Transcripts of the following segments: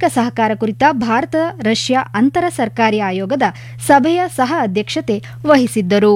ಆರ್ಥಿಕ ಸಹಕಾರ ಕುರಿತ ಭಾರತ ರಷ್ಯಾ ಅಂತರ ಸರ್ಕಾರಿ ಆಯೋಗದ ಸಭೆಯ ಸಹ ಅಧ್ಯಕ್ಷತೆ ವಹಿಸಿದ್ದರು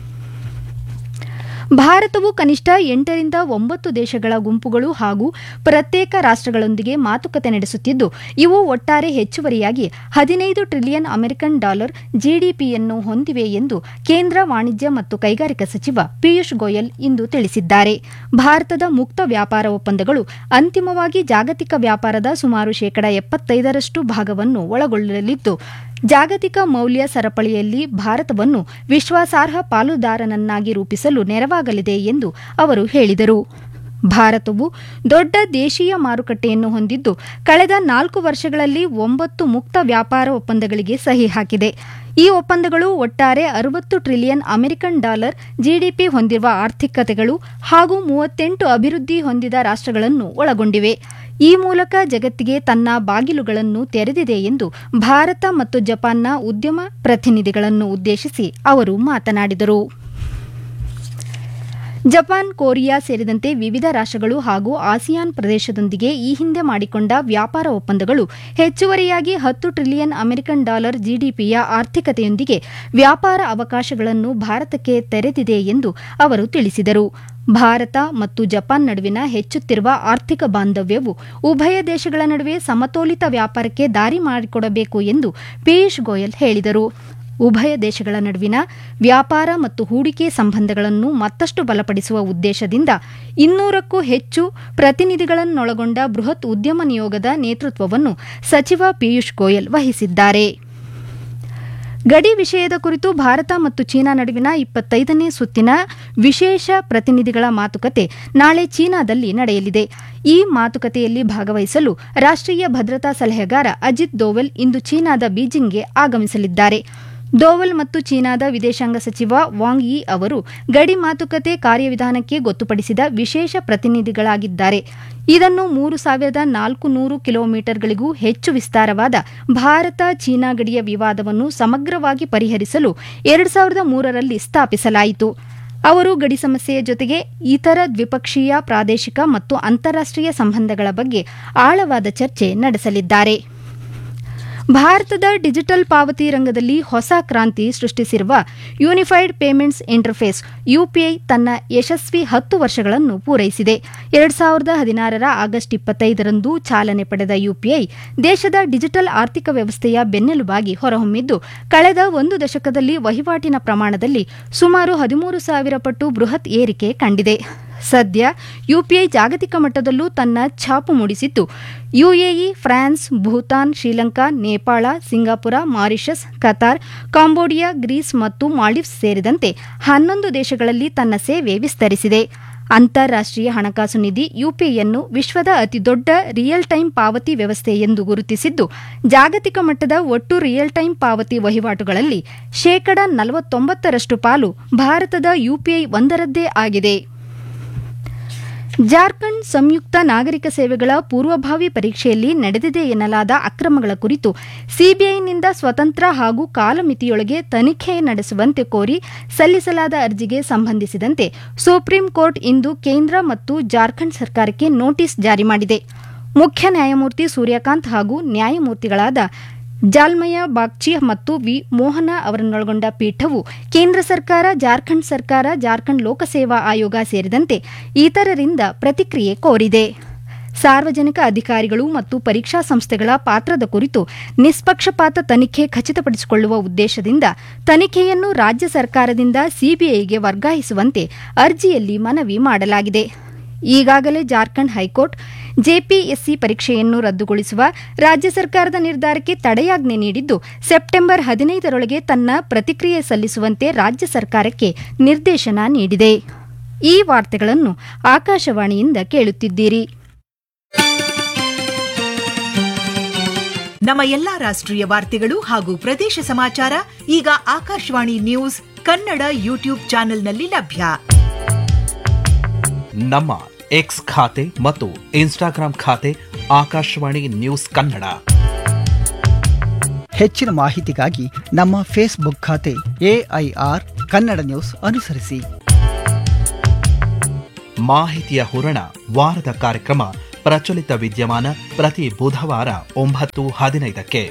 ಭಾರತವು ಕನಿಷ್ಠ ಎಂಟರಿಂದ ಒಂಬತ್ತು ದೇಶಗಳ ಗುಂಪುಗಳು ಹಾಗೂ ಪ್ರತ್ಯೇಕ ರಾಷ್ಟಗಳೊಂದಿಗೆ ಮಾತುಕತೆ ನಡೆಸುತ್ತಿದ್ದು ಇವು ಒಟ್ಟಾರೆ ಹೆಚ್ಚುವರಿಯಾಗಿ ಹದಿನೈದು ಟ್ರಿಲಿಯನ್ ಅಮೆರಿಕನ್ ಡಾಲರ್ ಜಿಡಿಪಿಯನ್ನು ಹೊಂದಿವೆ ಎಂದು ಕೇಂದ್ರ ವಾಣಿಜ್ಯ ಮತ್ತು ಕೈಗಾರಿಕಾ ಸಚಿವ ಪಿಯೂಷ್ ಗೋಯಲ್ ಇಂದು ತಿಳಿಸಿದ್ದಾರೆ ಭಾರತದ ಮುಕ್ತ ವ್ಯಾಪಾರ ಒಪ್ಪಂದಗಳು ಅಂತಿಮವಾಗಿ ಜಾಗತಿಕ ವ್ಯಾಪಾರದ ಸುಮಾರು ಶೇಕಡ ಎಪ್ಪತ್ತೈದರಷ್ಟು ಭಾಗವನ್ನು ಒಳಗೊಳ್ಳಲಿದ್ದು ಜಾಗತಿಕ ಮೌಲ್ಯ ಸರಪಳಿಯಲ್ಲಿ ಭಾರತವನ್ನು ವಿಶ್ವಾಸಾರ್ಹ ಪಾಲುದಾರನನ್ನಾಗಿ ರೂಪಿಸಲು ನೆರವಾಗಲಿದೆ ಎಂದು ಅವರು ಹೇಳಿದರು ಭಾರತವು ದೊಡ್ಡ ದೇಶೀಯ ಮಾರುಕಟ್ಟೆಯನ್ನು ಹೊಂದಿದ್ದು ಕಳೆದ ನಾಲ್ಕು ವರ್ಷಗಳಲ್ಲಿ ಒಂಬತ್ತು ಮುಕ್ತ ವ್ಯಾಪಾರ ಒಪ್ಪಂದಗಳಿಗೆ ಸಹಿ ಹಾಕಿದೆ ಈ ಒಪ್ಪಂದಗಳು ಒಟ್ಟಾರೆ ಅರವತ್ತು ಟ್ರಿಲಿಯನ್ ಅಮೆರಿಕನ್ ಡಾಲರ್ ಜಿಡಿಪಿ ಹೊಂದಿರುವ ಆರ್ಥಿಕತೆಗಳು ಹಾಗೂ ಮೂವತ್ತೆಂಟು ಅಭಿವೃದ್ಧಿ ಹೊಂದಿದ ರಾಷ್ಟಗಳನ್ನು ಒಳಗೊಂಡಿವೆ ಈ ಮೂಲಕ ಜಗತ್ತಿಗೆ ತನ್ನ ಬಾಗಿಲುಗಳನ್ನು ತೆರೆದಿದೆ ಎಂದು ಭಾರತ ಮತ್ತು ಜಪಾನ್ನ ಉದ್ಯಮ ಪ್ರತಿನಿಧಿಗಳನ್ನು ಉದ್ದೇಶಿಸಿ ಅವರು ಮಾತನಾಡಿದರು ಜಪಾನ್ ಕೊರಿಯಾ ಸೇರಿದಂತೆ ವಿವಿಧ ರಾಷ್ಟಗಳು ಹಾಗೂ ಆಸಿಯಾನ್ ಪ್ರದೇಶದೊಂದಿಗೆ ಈ ಹಿಂದೆ ಮಾಡಿಕೊಂಡ ವ್ಯಾಪಾರ ಒಪ್ಪಂದಗಳು ಹೆಚ್ಚುವರಿಯಾಗಿ ಹತ್ತು ಟ್ರಿಲಿಯನ್ ಅಮೆರಿಕನ್ ಡಾಲರ್ ಜಿಡಿಪಿಯ ಆರ್ಥಿಕತೆಯೊಂದಿಗೆ ವ್ಯಾಪಾರ ಅವಕಾಶಗಳನ್ನು ಭಾರತಕ್ಕೆ ತೆರೆದಿದೆ ಎಂದು ಅವರು ತಿಳಿಸಿದರು ಭಾರತ ಮತ್ತು ಜಪಾನ್ ನಡುವಿನ ಹೆಚ್ಚುತ್ತಿರುವ ಆರ್ಥಿಕ ಬಾಂಧವ್ಯವು ಉಭಯ ದೇಶಗಳ ನಡುವೆ ಸಮತೋಲಿತ ವ್ಯಾಪಾರಕ್ಕೆ ದಾರಿ ಮಾಡಿಕೊಡಬೇಕು ಎಂದು ಪಿಯೂಷ್ ಗೋಯಲ್ ಹೇಳಿದರು ಉಭಯ ದೇಶಗಳ ನಡುವಿನ ವ್ಯಾಪಾರ ಮತ್ತು ಹೂಡಿಕೆ ಸಂಬಂಧಗಳನ್ನು ಮತ್ತಷ್ಟು ಬಲಪಡಿಸುವ ಉದ್ದೇಶದಿಂದ ಇನ್ನೂರಕ್ಕೂ ಹೆಚ್ಚು ಪ್ರತಿನಿಧಿಗಳನ್ನೊಳಗೊಂಡ ಬೃಹತ್ ಉದ್ಯಮ ನಿಯೋಗದ ನೇತೃತ್ವವನ್ನು ಸಚಿವ ಪಿಯೂಷ್ ಗೋಯಲ್ ವಹಿಸಿದ್ದಾರೆ ಗಡಿ ವಿಷಯದ ಕುರಿತು ಭಾರತ ಮತ್ತು ಚೀನಾ ನಡುವಿನ ಇಪ್ಪತ್ತೈದನೇ ಸುತ್ತಿನ ವಿಶೇಷ ಪ್ರತಿನಿಧಿಗಳ ಮಾತುಕತೆ ನಾಳೆ ಚೀನಾದಲ್ಲಿ ನಡೆಯಲಿದೆ ಈ ಮಾತುಕತೆಯಲ್ಲಿ ಭಾಗವಹಿಸಲು ರಾಷ್ಟೀಯ ಭದ್ರತಾ ಸಲಹೆಗಾರ ಅಜಿತ್ ದೋವಲ್ ಇಂದು ಚೀನಾದ ಬೀಜಿಂಗ್ಗೆ ಆಗಮಿಸಲಿದ್ದಾರೆ ದೋವಲ್ ಮತ್ತು ಚೀನಾದ ವಿದೇಶಾಂಗ ಸಚಿವ ವಾಂಗ್ ಯಿ ಅವರು ಗಡಿ ಮಾತುಕತೆ ಕಾರ್ಯವಿಧಾನಕ್ಕೆ ಗೊತ್ತುಪಡಿಸಿದ ವಿಶೇಷ ಪ್ರತಿನಿಧಿಗಳಾಗಿದ್ದಾರೆ ಇದನ್ನು ಮೂರು ಸಾವಿರದ ನಾಲ್ಕು ನೂರು ಕಿಲೋಮೀಟರ್ಗಳಿಗೂ ಹೆಚ್ಚು ವಿಸ್ತಾರವಾದ ಭಾರತ ಚೀನಾ ಗಡಿಯ ವಿವಾದವನ್ನು ಸಮಗ್ರವಾಗಿ ಪರಿಹರಿಸಲು ಎರಡು ಸಾವಿರದ ಮೂರರಲ್ಲಿ ಸ್ಥಾಪಿಸಲಾಯಿತು ಅವರು ಗಡಿ ಸಮಸ್ಯೆಯ ಜೊತೆಗೆ ಇತರ ದ್ವಿಪಕ್ಷೀಯ ಪ್ರಾದೇಶಿಕ ಮತ್ತು ಅಂತಾರಾಷ್ಟೀಯ ಸಂಬಂಧಗಳ ಬಗ್ಗೆ ಆಳವಾದ ಚರ್ಚೆ ನಡೆಸಲಿದ್ದಾರೆ ಭಾರತದ ಡಿಜಿಟಲ್ ಪಾವತಿ ರಂಗದಲ್ಲಿ ಹೊಸ ಕ್ರಾಂತಿ ಸೃಷ್ಟಿಸಿರುವ ಯೂನಿಫೈಡ್ ಪೇಮೆಂಟ್ಸ್ ಇಂಟರ್ಫೇಸ್ ಯುಪಿಐ ತನ್ನ ಯಶಸ್ವಿ ಹತ್ತು ವರ್ಷಗಳನ್ನು ಪೂರೈಸಿದೆ ಎರಡು ಸಾವಿರದ ಹದಿನಾರರ ಆಗಸ್ಟ್ ಇಪ್ಪತ್ತೈದರಂದು ಚಾಲನೆ ಪಡೆದ ಯುಪಿಐ ದೇಶದ ಡಿಜಿಟಲ್ ಆರ್ಥಿಕ ವ್ಯವಸ್ಥೆಯ ಬೆನ್ನೆಲುಬಾಗಿ ಹೊರಹೊಮ್ಮಿದ್ದು ಕಳೆದ ಒಂದು ದಶಕದಲ್ಲಿ ವಹಿವಾಟಿನ ಪ್ರಮಾಣದಲ್ಲಿ ಸುಮಾರು ಹದಿಮೂರು ಸಾವಿರ ಪಟ್ಟು ಬೃಹತ್ ಏರಿಕೆ ಕಂಡಿದೆ ಸದ್ಯ ಯುಪಿಐ ಜಾಗತಿಕ ಮಟ್ಟದಲ್ಲೂ ತನ್ನ ಛಾಪು ಮೂಡಿಸಿದ್ದು UAE France Bhutan Sri Lanka Nepal Singapore Mauritius Qatar Cambodia Greece ಮತ್ತು ಮಾಲ್ಡೀವ್ಸ್ ಸೇರಿದಂತೆ ಹನ್ನೊಂದು ದೇಶಗಳಲ್ಲಿ ತನ್ನ ಸೇವೆ ವಿಸ್ತರಿಸಿದೆ ಅಂತಾರಾಷ್ಟೀಯ ಹಣಕಾಸು ನಿಧಿ ಯುಪಿಐಯನ್ನು ವಿಶ್ವದ ಅತಿದೊಡ್ಡ ರಿಯಲ್ ಟೈಮ್ ಪಾವತಿ ವ್ಯವಸ್ಥೆ ಎಂದು ಗುರುತಿಸಿದ್ದು ಜಾಗತಿಕ ಮಟ್ಟದ ಒಟ್ಟು ರಿಯಲ್ ಟೈಮ್ ಪಾವತಿ ವಹಿವಾಟುಗಳಲ್ಲಿ ಶೇಕಡ ನಲವತ್ತೊಂಬತ್ತರಷ್ಟು ಪಾಲು ಭಾರತದ ಯುಪಿಐ ಒಂದರದ್ದೇ ಆಗಿದೆ ಜಾರ್ಖಂಡ್ ಸಂಯುಕ್ತ ನಾಗರಿಕ ಸೇವೆಗಳ ಪೂರ್ವಭಾವಿ ಪರೀಕ್ಷೆಯಲ್ಲಿ ನಡೆದಿದೆ ಎನ್ನಲಾದ ಅಕ್ರಮಗಳ ಕುರಿತು ಸಿಬಿಐನಿಂದ ಸ್ವತಂತ್ರ ಹಾಗೂ ಕಾಲಮಿತಿಯೊಳಗೆ ತನಿಖೆ ನಡೆಸುವಂತೆ ಕೋರಿ ಸಲ್ಲಿಸಲಾದ ಅರ್ಜಿಗೆ ಸಂಬಂಧಿಸಿದಂತೆ ಸುಪ್ರೀಂ ಕೋರ್ಟ್ ಇಂದು ಕೇಂದ್ರ ಮತ್ತು ಜಾರ್ಖಂಡ್ ಸರ್ಕಾರಕ್ಕೆ ನೋಟಿಸ್ ಜಾರಿ ಮಾಡಿದೆ ಮುಖ್ಯ ನ್ಯಾಯಮೂರ್ತಿ ಸೂರ್ಯಕಾಂತ್ ಹಾಗೂ ನ್ಯಾಯಮೂರ್ತಿಗಳಾದ ಜಾಲ್ಮಯ ಬಾಗ್ಚಿ ಮತ್ತು ವಿ ಮೋಹನ ಅವರನ್ನೊಳಗೊಂಡ ಪೀಠವು ಕೇಂದ್ರ ಸರ್ಕಾರ ಜಾರ್ಖಂಡ್ ಸರ್ಕಾರ ಜಾರ್ಖಂಡ್ ಲೋಕಸೇವಾ ಆಯೋಗ ಸೇರಿದಂತೆ ಇತರರಿಂದ ಪ್ರತಿಕ್ರಿಯೆ ಕೋರಿದೆ ಸಾರ್ವಜನಿಕ ಅಧಿಕಾರಿಗಳು ಮತ್ತು ಪರೀಕ್ಷಾ ಸಂಸ್ಥೆಗಳ ಪಾತ್ರದ ಕುರಿತು ನಿಷ್ಪಕ್ಷಪಾತ ತನಿಖೆ ಖಚಿತಪಡಿಸಿಕೊಳ್ಳುವ ಉದ್ದೇಶದಿಂದ ತನಿಖೆಯನ್ನು ರಾಜ್ಯ ಸರ್ಕಾರದಿಂದ ಸಿಬಿಐಗೆ ವರ್ಗಾಯಿಸುವಂತೆ ಅರ್ಜಿಯಲ್ಲಿ ಮನವಿ ಮಾಡಲಾಗಿದೆ ಈಗಾಗಲೇ ಜಾರ್ಖಂಡ್ ಹೈಕೋರ್ಟ್ ಜೆಪಿಎಸ್ಸಿ ಪರೀಕ್ಷೆಯನ್ನು ರದ್ದುಗೊಳಿಸುವ ರಾಜ್ಯ ಸರ್ಕಾರದ ನಿರ್ಧಾರಕ್ಕೆ ತಡೆಯಾಜ್ಞೆ ನೀಡಿದ್ದು ಸೆಪ್ಟೆಂಬರ್ ಹದಿನೈದರೊಳಗೆ ತನ್ನ ಪ್ರತಿಕ್ರಿಯೆ ಸಲ್ಲಿಸುವಂತೆ ರಾಜ್ಯ ಸರ್ಕಾರಕ್ಕೆ ನಿರ್ದೇಶನ ನೀಡಿದೆ ಈ ವಾರ್ತೆಗಳನ್ನು ಆಕಾಶವಾಣಿಯಿಂದ ಕೇಳುತ್ತಿದ್ದೀರಿ ನಮ್ಮ ಎಲ್ಲಾ ರಾಷ್ಟ್ರೀಯ ವಾರ್ತೆಗಳು ಹಾಗೂ ಪ್ರದೇಶ ಸಮಾಚಾರ ಈಗ ಆಕಾಶವಾಣಿ ನ್ಯೂಸ್ ಕನ್ನಡ ಯೂಟ್ಯೂಬ್ ಚಾನೆಲ್ನಲ್ಲಿ ಲಭ್ಯ ನಮ್ಮ ಎಕ್ಸ್ ಖಾತೆ ಮತ್ತು ಇನ್ಸ್ಟಾಗ್ರಾಂ ಖಾತೆ ಆಕಾಶವಾಣಿ ನ್ಯೂಸ್ ಕನ್ನಡ ಹೆಚ್ಚಿನ ಮಾಹಿತಿಗಾಗಿ ನಮ್ಮ ಫೇಸ್ಬುಕ್ ಖಾತೆ ಎಐಆರ್ ಕನ್ನಡ ನ್ಯೂಸ್ ಅನುಸರಿಸಿ ಮಾಹಿತಿಯ ಹೂರಣ ವಾರದ ಕಾರ್ಯಕ್ರಮ ಪ್ರಚಲಿತ ವಿದ್ಯಮಾನ ಪ್ರತಿ ಬುಧವಾರ ಒಂಬತ್ತು ಹದಿನೈದಕ್ಕೆ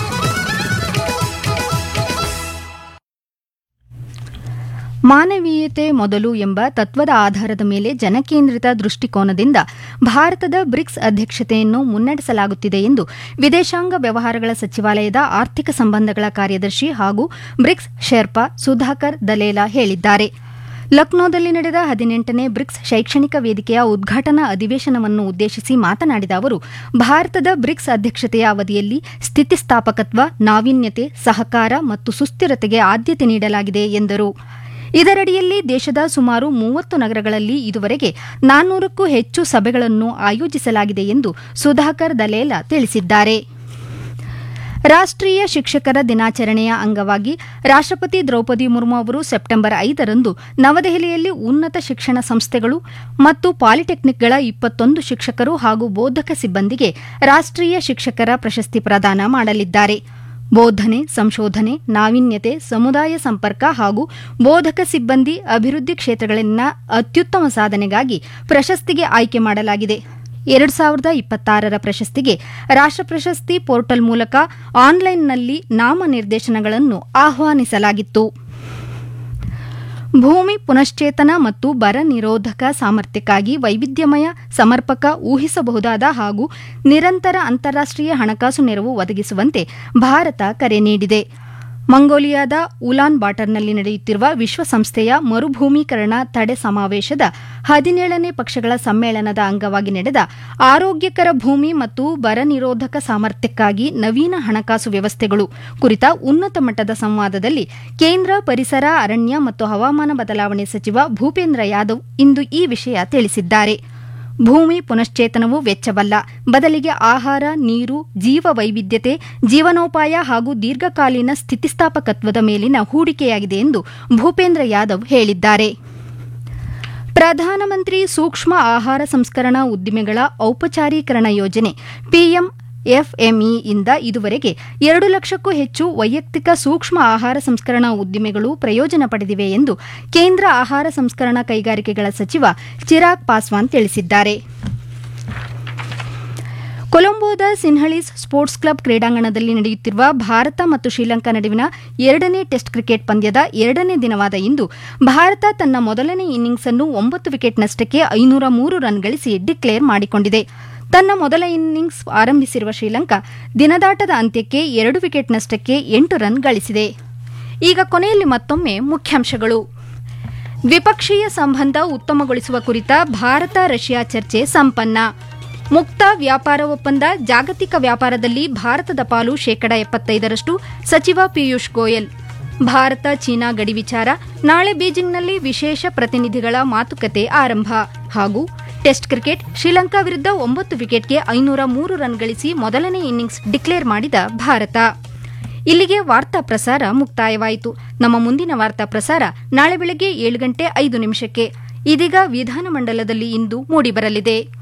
ಮಾನವೀಯತೆ ಮೊದಲು ಎಂಬ ತತ್ವದ ಆಧಾರದ ಮೇಲೆ ಜನಕೇಂದ್ರಿತ ದೃಷ್ಟಿಕೋನದಿಂದ ಭಾರತದ ಬ್ರಿಕ್ಸ್ ಅಧ್ಯಕ್ಷತೆಯನ್ನು ಮುನ್ನಡೆಸಲಾಗುತ್ತಿದೆ ಎಂದು ವಿದೇಶಾಂಗ ವ್ಯವಹಾರಗಳ ಸಚಿವಾಲಯದ ಆರ್ಥಿಕ ಸಂಬಂಧಗಳ ಕಾರ್ಯದರ್ಶಿ ಹಾಗೂ ಬ್ರಿಕ್ಸ್ ಶೆರ್ಪಾ ಸುಧಾಕರ್ ದಲೇಲಾ ಹೇಳಿದ್ದಾರೆ ಲಕ್ನೋದಲ್ಲಿ ನಡೆದ ಹದಿನೆಂಟನೇ ಬ್ರಿಕ್ಸ್ ಶೈಕ್ಷಣಿಕ ವೇದಿಕೆಯ ಉದ್ಘಾಟನಾ ಅಧಿವೇಶನವನ್ನು ಉದ್ದೇಶಿಸಿ ಮಾತನಾಡಿದ ಅವರು ಭಾರತದ ಬ್ರಿಕ್ಸ್ ಅಧ್ಯಕ್ಷತೆಯ ಅವಧಿಯಲ್ಲಿ ಸ್ಥಿತಿಸ್ಥಾಪಕತ್ವ ನಾವೀನ್ಯತೆ ಸಹಕಾರ ಮತ್ತು ಸುಸ್ಥಿರತೆಗೆ ಆದ್ಯತೆ ನೀಡಲಾಗಿದೆ ಎಂದರು ಇದರಡಿಯಲ್ಲಿ ದೇಶದ ಸುಮಾರು ಮೂವತ್ತು ನಗರಗಳಲ್ಲಿ ಇದುವರೆಗೆ ನಾನ್ನೂರಕ್ಕೂ ಹೆಚ್ಚು ಸಭೆಗಳನ್ನು ಆಯೋಜಿಸಲಾಗಿದೆ ಎಂದು ಸುಧಾಕರ್ ದಲೇಲಾ ತಿಳಿಸಿದ್ದಾರೆ ರಾಷ್ಟ್ರೀಯ ಶಿಕ್ಷಕರ ದಿನಾಚರಣೆಯ ಅಂಗವಾಗಿ ರಾಷ್ಟ್ರಪತಿ ದ್ರೌಪದಿ ಮುರ್ಮು ಅವರು ಸೆಪ್ಟೆಂಬರ್ ಐದರಂದು ನವದೆಹಲಿಯಲ್ಲಿ ಉನ್ನತ ಶಿಕ್ಷಣ ಸಂಸ್ಥೆಗಳು ಮತ್ತು ಪಾಲಿಟೆಕ್ನಿಕ್ಗಳ ಇಪ್ಪತ್ತೊಂದು ಶಿಕ್ಷಕರು ಹಾಗೂ ಬೋಧಕ ಸಿಬ್ಬಂದಿಗೆ ರಾಷ್ಟ್ರೀಯ ಶಿಕ್ಷಕರ ಪ್ರಶಸ್ತಿ ಪ್ರದಾನ ಮಾಡಲಿದ್ದಾರೆ ಬೋಧನೆ ಸಂಶೋಧನೆ ನಾವೀನ್ಯತೆ ಸಮುದಾಯ ಸಂಪರ್ಕ ಹಾಗೂ ಬೋಧಕ ಸಿಬ್ಬಂದಿ ಅಭಿವೃದ್ಧಿ ಕ್ಷೇತ್ರಗಳಲ್ಲಿನ ಅತ್ಯುತ್ತಮ ಸಾಧನೆಗಾಗಿ ಪ್ರಶಸ್ತಿಗೆ ಆಯ್ಕೆ ಮಾಡಲಾಗಿದೆ ಎರಡು ಸಾವಿರದ ಇಪ್ಪತ್ತಾರರ ಪ್ರಶಸ್ತಿಗೆ ರಾಷ್ಟ್ರ ಪ್ರಶಸ್ತಿ ಪೋರ್ಟಲ್ ಮೂಲಕ ಆನ್ಲೈನ್ನಲ್ಲಿ ನಾಮನಿರ್ದೇಶನಗಳನ್ನು ಆಹ್ವಾನಿಸಲಾಗಿತ್ತು ಭೂಮಿ ಪುನಶ್ಚೇತನ ಮತ್ತು ಬರ ನಿರೋಧಕ ಸಾಮರ್ಥ್ಯಕ್ಕಾಗಿ ವೈವಿಧ್ಯಮಯ ಸಮರ್ಪಕ ಊಹಿಸಬಹುದಾದ ಹಾಗೂ ನಿರಂತರ ಅಂತಾರಾಷ್ಟೀಯ ಹಣಕಾಸು ನೆರವು ಒದಗಿಸುವಂತೆ ಭಾರತ ಕರೆ ನೀಡಿದೆ ಮಂಗೋಲಿಯಾದ ಉಲಾನ್ ಬಾಟರ್ನಲ್ಲಿ ನಡೆಯುತ್ತಿರುವ ವಿಶ್ವಸಂಸ್ಥೆಯ ಮರುಭೂಮೀಕರಣ ತಡೆ ಸಮಾವೇಶದ ಹದಿನೇಳನೇ ಪಕ್ಷಗಳ ಸಮ್ಮೇಳನದ ಅಂಗವಾಗಿ ನಡೆದ ಆರೋಗ್ಯಕರ ಭೂಮಿ ಮತ್ತು ಬರ ನಿರೋಧಕ ಸಾಮರ್ಥ್ಯಕ್ಕಾಗಿ ನವೀನ ಹಣಕಾಸು ವ್ಯವಸ್ಥೆಗಳು ಕುರಿತ ಉನ್ನತ ಮಟ್ಟದ ಸಂವಾದದಲ್ಲಿ ಕೇಂದ್ರ ಪರಿಸರ ಅರಣ್ಯ ಮತ್ತು ಹವಾಮಾನ ಬದಲಾವಣೆ ಸಚಿವ ಭೂಪೇಂದ್ರ ಯಾದವ್ ಇಂದು ಈ ವಿಷಯ ತಿಳಿಸಿದ್ದಾರೆ ಭೂಮಿ ಪುನಶ್ಚೇತನವು ವೆಚ್ಚವಲ್ಲ ಬದಲಿಗೆ ಆಹಾರ ನೀರು ಜೀವ ವೈವಿಧ್ಯತೆ ಜೀವನೋಪಾಯ ಹಾಗೂ ದೀರ್ಘಕಾಲೀನ ಸ್ಥಿತಿಸ್ಥಾಪಕತ್ವದ ಮೇಲಿನ ಹೂಡಿಕೆಯಾಗಿದೆ ಎಂದು ಭೂಪೇಂದ್ರ ಯಾದವ್ ಹೇಳಿದ್ದಾರೆ ಪ್ರಧಾನಮಂತ್ರಿ ಸೂಕ್ಷ್ಮ ಆಹಾರ ಸಂಸ್ಕರಣಾ ಉದ್ದಿಮೆಗಳ ಔಪಚಾರೀಕರಣ ಯೋಜನೆ ಪಿಎಂ ಎಫ್ಎಂಇಯಿಂದ ಇದುವರೆಗೆ ಎರಡು ಲಕ್ಷಕ್ಕೂ ಹೆಚ್ಚು ವೈಯಕ್ತಿಕ ಸೂಕ್ಷ್ಮ ಆಹಾರ ಸಂಸ್ಕರಣಾ ಉದ್ದಿಮೆಗಳು ಪ್ರಯೋಜನ ಪಡೆದಿವೆ ಎಂದು ಕೇಂದ್ರ ಆಹಾರ ಸಂಸ್ಕರಣಾ ಕೈಗಾರಿಕೆಗಳ ಸಚಿವ ಚಿರಾಗ್ ಪಾಸ್ವಾನ್ ತಿಳಿಸಿದ್ದಾರೆ ಕೊಲಂಬೋದ ಸಿನ್ಹಳೀಸ್ ಸ್ಪೋರ್ಟ್ಸ್ ಕ್ಲಬ್ ಕ್ರೀಡಾಂಗಣದಲ್ಲಿ ನಡೆಯುತ್ತಿರುವ ಭಾರತ ಮತ್ತು ಶ್ರೀಲಂಕಾ ನಡುವಿನ ಎರಡನೇ ಟೆಸ್ಟ್ ಕ್ರಿಕೆಟ್ ಪಂದ್ಯದ ಎರಡನೇ ದಿನವಾದ ಇಂದು ಭಾರತ ತನ್ನ ಮೊದಲನೇ ಇನ್ನಿಂಗ್ಸ್ ಅನ್ನು ಒಂಬತ್ತು ವಿಕೆಟ್ನಷ್ಟಕ್ಕೆ ಐನೂರ ಮೂರು ರನ್ ಗಳಿಸಿ ಡಿಕ್ಲೇರ್ ಮಾಡಿಕೊಂಡಿದೆ ತನ್ನ ಮೊದಲ ಇನ್ನಿಂಗ್ಸ್ ಆರಂಭಿಸಿರುವ ಶ್ರೀಲಂಕಾ ದಿನದಾಟದ ಅಂತ್ಯಕ್ಕೆ ಎರಡು ವಿಕೆಟ್ನಷ್ಟಕ್ಕೆ ಎಂಟು ರನ್ ಗಳಿಸಿದೆ ಈಗ ಕೊನೆಯಲ್ಲಿ ಮತ್ತೊಮ್ಮೆ ಮುಖ್ಯಾಂಶಗಳು ದ್ವಿಪಕ್ಷೀಯ ಸಂಬಂಧ ಉತ್ತಮಗೊಳಿಸುವ ಕುರಿತ ಭಾರತ ರಷ್ಯಾ ಚರ್ಚೆ ಸಂಪನ್ನ ಮುಕ್ತ ವ್ಯಾಪಾರ ಒಪ್ಪಂದ ಜಾಗತಿಕ ವ್ಯಾಪಾರದಲ್ಲಿ ಭಾರತದ ಪಾಲು ಶೇಕಡ ಎಪ್ಪತ್ತೈದರಷ್ಟು ಸಚಿವ ಪಿಯೂಷ್ ಗೋಯಲ್ ಭಾರತ ಚೀನಾ ಗಡಿ ವಿಚಾರ ನಾಳೆ ಬೀಜಿಂಗ್ನಲ್ಲಿ ವಿಶೇಷ ಪ್ರತಿನಿಧಿಗಳ ಮಾತುಕತೆ ಆರಂಭ ಹಾಗೂ ಟೆಸ್ಟ್ ಕ್ರಿಕೆಟ್ ಶ್ರೀಲಂಕಾ ವಿರುದ್ಧ ಒಂಬತ್ತು ವಿಕೆಟ್ಗೆ ಐನೂರ ಮೂರು ರನ್ ಗಳಿಸಿ ಮೊದಲನೇ ಇನ್ನಿಂಗ್ಸ್ ಡಿಕ್ಲೇರ್ ಮಾಡಿದ ಭಾರತ ಇಲ್ಲಿಗೆ ವಾರ್ತಾ ಪ್ರಸಾರ ಮುಕ್ತಾಯವಾಯಿತು ನಮ್ಮ ಮುಂದಿನ ವಾರ್ತಾ ಪ್ರಸಾರ ನಾಳೆ ಬೆಳಗ್ಗೆ ಏಳು ಗಂಟೆ ಐದು ನಿಮಿಷಕ್ಕೆ ಇದೀಗ ವಿಧಾನಮಂಡಲದಲ್ಲಿ ಇಂದು ಮೂಡಿಬರಲಿದೆ